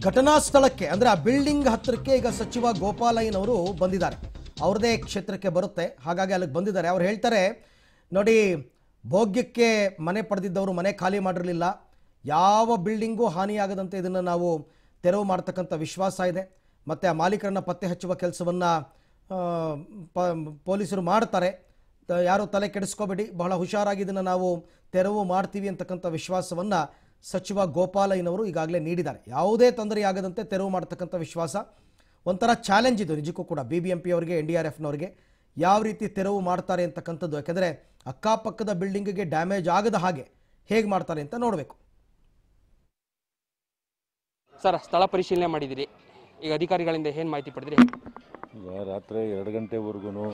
ಘಟನಾ ಸ್ಥಳಕ್ಕೆ ಅಂದ್ರೆ ಆ ಬಿಲ್ಡಿಂಗ್ ಹತ್ತಿರಕ್ಕೆ ಈಗ ಸಚಿವ ಗೋಪಾಲಯ್ಯನವರು ಬಂದಿದ್ದಾರೆ ಅವ್ರದೇ ಕ್ಷೇತ್ರಕ್ಕೆ ಬರುತ್ತೆ ಹಾಗಾಗಿ ಅಲ್ಲಿಗೆ ಬಂದಿದ್ದಾರೆ ಅವ್ರು ಹೇಳ್ತಾರೆ ನೋಡಿ ಭೋಗ್ಯಕ್ಕೆ ಮನೆ ಪಡೆದಿದ್ದವರು ಮನೆ ಖಾಲಿ ಮಾಡಿರಲಿಲ್ಲ ಯಾವ ಬಿಲ್ಡಿಂಗೂ ಹಾನಿಯಾಗದಂತೆ ಇದನ್ನು ನಾವು ತೆರವು ಮಾಡ್ತಕ್ಕಂಥ ವಿಶ್ವಾಸ ಇದೆ ಮತ್ತು ಆ ಮಾಲೀಕರನ್ನ ಪತ್ತೆ ಹಚ್ಚುವ ಕೆಲಸವನ್ನು ಪೊಲೀಸರು ಮಾಡ್ತಾರೆ ತ- ಯಾರು ತಲೆ ಕೆಡಿಸ್ಕೋಬೇಡಿ ಬಹಳ ಹುಷಾರಾಗಿ ಇದನ್ನು ನಾವು ತೆರವು ಮಾಡ್ತೀವಿ ಅಂತಕ್ಕಂಥ ವಿಶ್ವಾಸವನ್ನು ಸಚಿವ ಗೋಪಾಲಯ್ಯನವರು ಈಗಾಗಲೇ ನೀಡಿದ್ದಾರೆ ಯಾವುದೇ ತೊಂದರೆಯಾಗದಂತೆ ತೆರವು ಮಾಡ್ತಕ್ಕಂಥ ವಿಶ್ವಾಸ ಒಂಥರ ಚಾಲೆಂಜ್ ಇದು ನಿಜಕ್ಕೂ ಕೂಡ ಬಿ ಬಿ ಎಂ ಪಿ ಅವರಿಗೆ ಎನ್ ಡಿ ಆರ್ ಎಫ್ನವರಿಗೆ ಯಾವ ರೀತಿ ತೆರವು ಮಾಡ್ತಾರೆ ಅಂತಕ್ಕಂಥದ್ದು ಯಾಕೆಂದರೆ ಅಕ್ಕಪಕ್ಕದ ಬಿಲ್ಡಿಂಗಿಗೆ ಡ್ಯಾಮೇಜ್ ಆಗದ ಹಾಗೆ ಹೇಗೆ ಮಾಡ್ತಾರೆ ಅಂತ ನೋಡಬೇಕು ಸರ್ ಸ್ಥಳ ಪರಿಶೀಲನೆ ಮಾಡಿದಿರಿ ಈಗ ಅಧಿಕಾರಿಗಳಿಂದ ಏನು ಮಾಹಿತಿ ಪಡೆದ್ರಿ ಈಗ ರಾತ್ರಿ ಎರಡು ಗಂಟೆವರೆಗೂ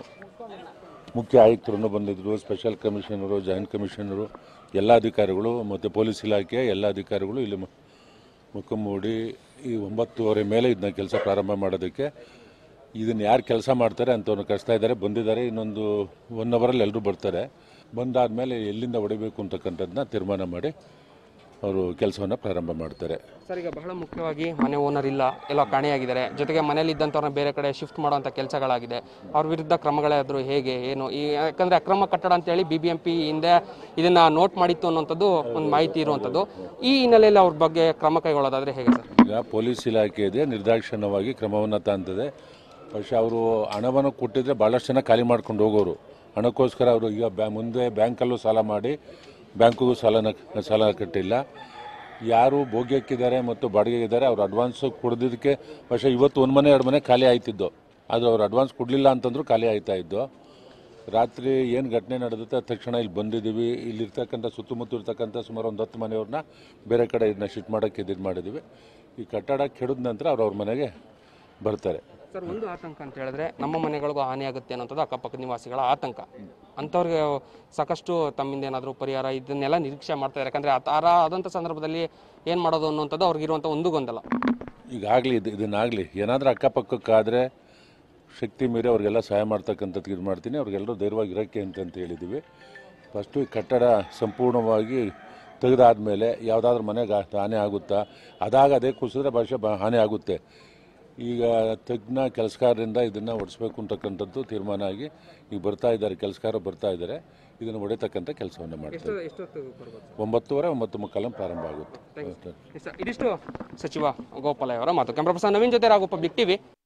ಮುಖ್ಯ ಆಯುಕ್ತರನ್ನು ಬಂದಿದ್ದರು ಸ್ಪೆಷಲ್ ಕಮಿಷನರು ಜಾಯಿಂಟ್ ಕಮಿಷನರು ಎಲ್ಲ ಅಧಿಕಾರಿಗಳು ಮತ್ತು ಪೊಲೀಸ್ ಇಲಾಖೆಯ ಎಲ್ಲ ಅಧಿಕಾರಿಗಳು ಇಲ್ಲಿ ಮು- ಮುಖ ಮೂಡಿ ಈ ಒಂಬತ್ತುವರೆ ಮೇಲೆ ಇದನ್ನ ಕೆಲಸ ಪ್ರಾರಂಭ ಮಾಡೋದಕ್ಕೆ ಇದನ್ನು ಯಾರು ಕೆಲಸ ಮಾಡ್ತಾರೆ ಅಂತವ್ರನ್ನ ಕಳಿಸ್ತಾ ಇದ್ದಾರೆ ಬಂದಿದ್ದಾರೆ ಇನ್ನೊಂದು ಒನ್ ಅವರಲ್ಲಿ ಎಲ್ಲರೂ ಬರ್ತಾರೆ ಬಂದಾದಮೇಲೆ ಎಲ್ಲಿಂದ ಹೊಡಿಬೇಕು ಅಂತಕ್ಕಂಥದ್ದನ್ನ ತೀರ್ಮಾನ ಮಾಡಿ ಅವರು ಕೆಲಸವನ್ನು ಪ್ರಾರಂಭ ಮಾಡ್ತಾರೆ ಸರ್ ಈಗ ಬಹಳ ಮುಖ್ಯವಾಗಿ ಮನೆ ಓನರ್ ಇಲ್ಲ ಎಲ್ಲೋ ಕಾಣೆಯಾಗಿದ್ದಾರೆ ಜೊತೆಗೆ ಮನೇಲಿ ಇದ್ದಂಥವ್ರನ್ನ ಬೇರೆ ಕಡೆ ಶಿಫ್ಟ್ ಮಾಡುವಂಥ ಕೆಲಸಗಳಾಗಿದೆ ಅವ್ರ ವಿರುದ್ಧ ಕ್ರಮಗಳಾದರೂ ಹೇಗೆ ಏನು ಈ ಯಾಕಂದರೆ ಅಕ್ರಮ ಕಟ್ಟಡ ಅಂತೇಳಿ ಬಿ ಬಿ ಎಂ ಪಿ ಹಿಂದೆ ಇದನ್ನು ನೋಟ್ ಮಾಡಿತ್ತು ಅನ್ನೋಂಥದ್ದು ಒಂದು ಮಾಹಿತಿ ಇರುವಂಥದ್ದು ಈ ಹಿನ್ನೆಲೆಯಲ್ಲಿ ಅವ್ರ ಬಗ್ಗೆ ಕ್ರಮ ಕೈಗೊಳ್ಳೋದಾದರೆ ಹೇಗೆ ಸರ್ ಈಗ ಪೊಲೀಸ್ ಇಲಾಖೆ ಇದೆ ನಿರ್ದಾಕ್ಷಿಣ್ಯವಾಗಿ ಕ್ರಮವನ್ನು ತಾಂತದೆ പക്ഷೇ ಅವರು ಹಣವನ್ನು ಕೊಟ್ಟಿದ್ರೆ ಭಾಳಷ್ಟು ಜನ ಖಾಲಿ ಮಾಡ್ಕೊಂಡು ಹೋಗೋರು ಹಣಕ್ಕೋಸ್ಕರ ಅವರು ಈಗ ಬ್ಯಾ ಮುಂದೆ ಬ್ಯಾಂಕಲ್ಲೂ ಸಾಲ ಮಾಡಿ ಬ್ಯಾಂಕಿಗೂ ಸಾಲನ ಸಾಲ ಕಟ್ಟಿಲ್ಲ ಯಾರು ಭೋಗ್ಯಕ್ಕಿದ್ದಾರೆ ಮತ್ತು ಬಾಡಿಗೆಗಿದ್ದಾರೆ ಅವ್ರು ಅಡ್ವಾನ್ಸ್ ಕೊಡದಿದ್ದಕ್ಕೆ പക്ഷേ ಇವತ್ತು ಒಂದು ಮನೆ ಎರಡು ಮನೆ ಖಾಲಿ ಆಯ್ತಿದ್ದು ಆದರೆ ಅವ್ರು ಅಡ್ವಾನ್ಸ್ ಕೊಡಲಿಲ್ಲ ಅಂತಂದ್ರೂ ಖಾಲಿ ಆಯ್ತಾ ಇದ್ದು ರಾತ್ರಿ ಏನು ಘಟನೆ ನಡೆದುತ್ತೆ ಅದ್ ತಕ್ಷಣ ಇಲ್ಲಿ ಬಂದಿದ್ದೀವಿ ಇಲ್ಲಿರ್ತಕ್ಕಂಥ ಸುತ್ತಮುತ್ತ ಇರ್ತಕ್ಕಂಥ ಸುಮಾರು ಒಂದು ಹತ್ತು ಮನೆಯವ್ರನ್ನ ಬೇರೆ ಕಡೆ ಇದನ್ನ ಶಿಫ್ಟ್ ಮಾಡೋಕ್ಕೆ ಇದು ಮಾಡಿದ್ದೀವಿ ಈ ಕಟ್ಟಡ ಕೆಡಿದ ನಂತರ ಅವ್ರು ಅವ್ರ ಮನೆಗೆ ಬರ್ತಾರೆ ಸರ್ ಒಂದು ಆತಂಕ ಅಂತ ಹೇಳಿದ್ರೆ ನಮ್ಮ ಮನೆಗಳಿಗೂ ಹಾನಿಯಾಗುತ್ತೆ ಅನ್ನೋಂಥದ್ದು ಅಕ್ಕಪಕ್ಕದ ನಿವಾಸಿಗಳ ಆತಂಕ ಅಂಥವ್ರಿಗೆ ಸಾಕಷ್ಟು ತಮ್ಮಿಂದ ಏನಾದರೂ ಪರಿಹಾರ ಇದನ್ನೆಲ್ಲ ನಿರೀಕ್ಷೆ ಮಾಡ್ತಾರೆ ಯಾಕಂದರೆ ಆ ಥರ ಆದಂಥ ಸಂದರ್ಭದಲ್ಲಿ ಏನು ಮಾಡೋದು ಅನ್ನೋಂಥದ್ದು ಅವ್ರಿಗಿರುವಂಥ ಒಂದು ಗೊಂದಲ ಈಗಾಗಲಿ ಇದು ಇದನ್ನಾಗಲಿ ಏನಾದರೂ ಅಕ್ಕಪಕ್ಕಕ್ಕಾದರೆ ಶಕ್ತಿ ಮೀರಿ ಅವ್ರಿಗೆಲ್ಲ ಸಹಾಯ ಮಾಡ್ತಕ್ಕಂಥದ್ದು ಇದು ಮಾಡ್ತೀನಿ ಅವ್ರಿಗೆಲ್ಲರೂ ಧೈರ್ಯವಾಗಿ ಇರೋಕ್ಕೆ ಅಂತಂತ ಹೇಳಿದ್ದೀವಿ ಫಸ್ಟು ಈ ಕಟ್ಟಡ ಸಂಪೂರ್ಣವಾಗಿ ತೆಗೆದಾದ್ಮೇಲೆ ಯಾವುದಾದ್ರೂ ಮನೆಗೆ ಹಾನಿ ಆಗುತ್ತಾ ಅದಾಗ ಅದೇ ಕುಸಿದ್ರೆ ಭಾಷೆ ಬ ಹಾನಿ ಆಗುತ್ತೆ ಈಗ ತಜ್ಞ ಕೆಲಸಗಾರರಿಂದ ಇದನ್ನು ಒಡಿಸ್ಬೇಕು ಅಂತಕ್ಕಂಥದ್ದು ತೀರ್ಮಾನ ಆಗಿ ಈಗ ಬರ್ತಾ ಇದ್ದಾರೆ ಕೆಲಸಗಾರ ಬರ್ತಾ ಇದ್ದಾರೆ ಇದನ್ನು ಹೊಡೆತಕ್ಕಂಥ ಕೆಲಸವನ್ನು ಮಾಡ್ತಾರೆ ಎಷ್ಟೊತ್ತು ಬರ್ಬೋದು ಒಂಬತ್ತುವರೆ ಒಂಬತ್ತು ಮುಕ್ಕಾಲು ಪ್ರಾರಂಭ ಆಗುತ್ತೆ ಇದಿಷ್ಟು ಸಚಿವ ಗೋಪಾಲಯ್ಯ ಅವರ ಮಾತು ಕ್ಯಾಮ್ರಾ ಪರ್ಸನ್ ನವೀನ್ ಜೊತೆ ರಾಘು ಪಬ್ಲಿಕ್ ಟಿವಿ